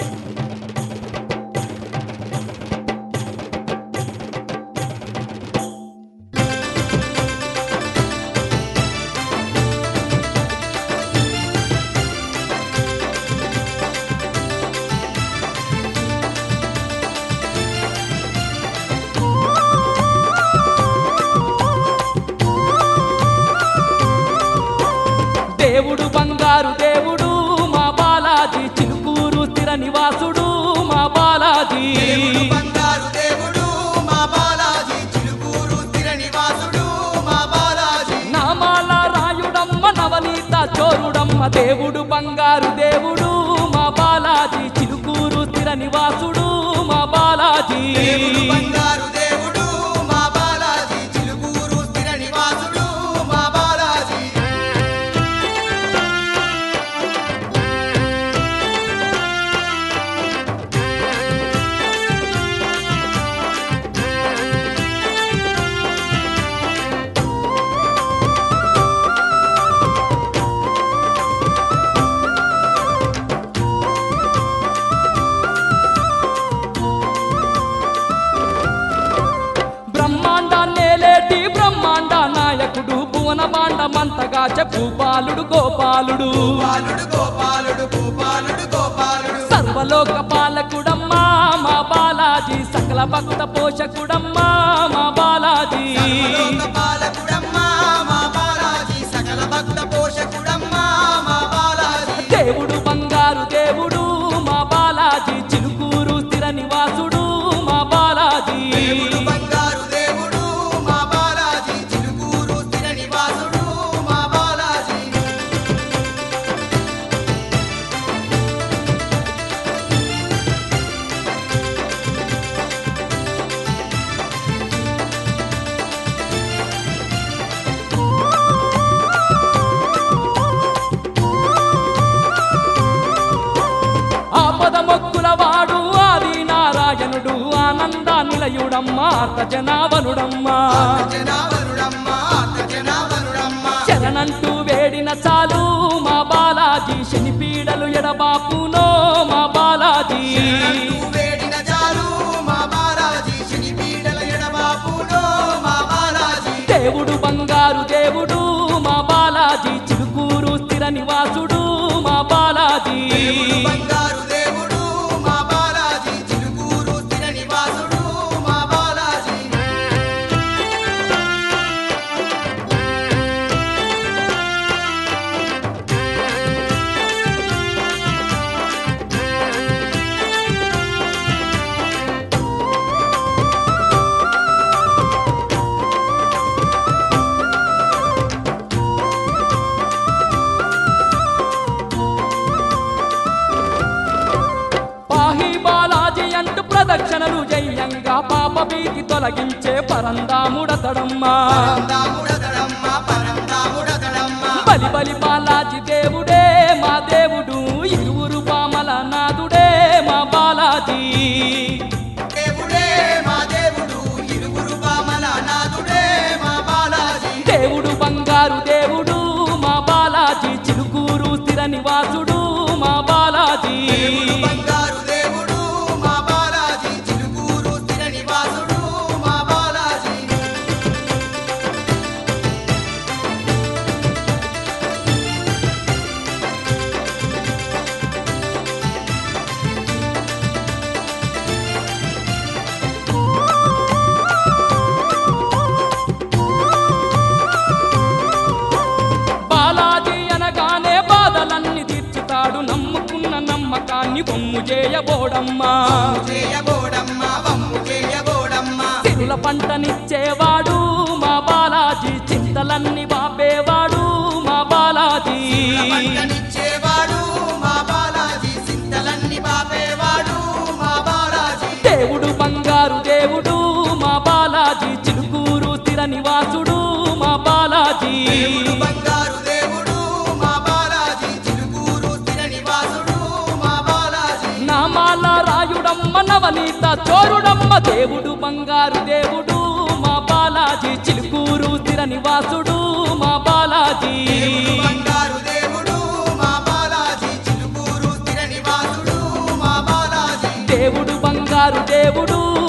దేవుడు బంగారు దేవుడు మా బాలాజీ చిలుకూరు స్థిర నివాసుడు మా బాలాజీ దేవుడు బంగారు దేవుడు మా బాలాజీ చిలుకూరు స్థిర నివాసుడు మా బాలాజీ నామాల రాయుడమ్మ నవనీత చోరుడమ్మ దేవుడు బంగారు దేవుడు మా బాలాజీ చిలుకూరు స్థిర నివాసుడు మా బాలాజీ దేవుడు బంగారు దేవుడు మా బాలాజీ చిలుకూరు స్థిర నివాసుడు మా బాలాజీ బ్రహ్మాండాన్నేలేటి బ్రహ్మాండ నాయకుడు భువన బాండమంతగా చెప్పు బాలుడు గోపాలుడు బాలుడు గోపాలుడు గోపాలుడు గోపాలుడు సర్వలోక పాలకుడమ్మా మా బాలాజీ సకల భక్త పోషకుడమ్మా మా బాలాజీ సర్వలోక పాలకుడమ్మా మా బాలాజీ సకల భక్త పోషకుడమ్మా మా బాలాజీ దేవుడు బంగారు దేవుడు మా బాలాజీ చిలుకూరు స్థిర నివాసుడు మా బాలాజీ దేవుడు బంగారు దేవుడు మా బాలాజీ చిలుకూరు స్థిర నివాసుడు మా బాలాజీ ఆపద మొక్కుల వాడు ఆది నారాయణుడు ఆనంద నిలయుడమ్మా జనావనుడమ్మా జనావరుడమ్మా జనావరుడమ్మా శరణంటూ వేడిన చాలు మా బాలాజీ శని పీడలు ఎడబాపునో మా బాలాజీ శరణంటూ వేడిన చాలు మా బాలాజీ శని పీడల ఎడబాపునో మా బాలాజీ దేవుడు బంగారు దేవుడు మా బాలాజీ చిలుకూరు స్థిర నివాసుడు మా బాలాజీ దేవుడు బంగారు దేవుడు మా బాలాజీ చిలుకూరు స్థిర నివాసుడు మా బాలాజీ పాహి బాలాజీ అంటూ ప్రదక్షిణలు జయంగా పాప భీతి తొలగించే పరందాముడతడమ్మా పరందాముడతడమ్మా పరందాముడతడమ్మా బలి బలి బాలాజీ దేవుడే మా దేవుడు ఇరువురు పామల నాదుడే మా బాలాజీ దేవుడే మా దేవుడు ఇరుగురు బామల నాదుడే మా బాలాజీ దేవుడు బంగారు దేవుడు మా బాలాజీ చిలుకూరు స్థిర నివాసుడు మా బాలాజీ దేవుడు బంగారు దేవుడు మా బాలాజీ చిలుకూరు స్థిర నివాసుడు మా బాలాజీ బాలాజీ అనగానే బాధలన్నీ తీర్చుతాడు నమ్ముకున్న నమ్మకాన్ని బొమ్ము చేయబోడమ్మా చేయబోడమ్మా వమ్ము చేయబోడమ్మా సిరుల పంటనిచ్చేవాడు మా బాలాజీ చింతలన్నీ బాపేవాడు మా బాలాజీ పంటనిచ్చేవాడు మా బాలాజీ సింతలన్నీ బాపేవాడు మా బాలాజీ దేవుడు బంగారు దేవుడు మా బాలాజీ చిలుకూరు స్థిర నివాసుడు మా బాలాజీ దేవుడు బంగారు దేవుడు మా బాలాజీ చిలుకూరు స్థిర నివాసుడు మా బాలాజీ నామాల రాయుడమ్మ నవనీత చోరుడమ్మ దేవుడు బంగారు దేవుడు మా బాలాజీ చిలుకూరు స్థిర నివాసుడు మా బాలాజీ దేవుడు బంగారు దేవుడు మా బాలాజీ చిలుకూరు స్థిర నివాసుడు మా బాలాజీ దేవుడు బంగారు దేవుడు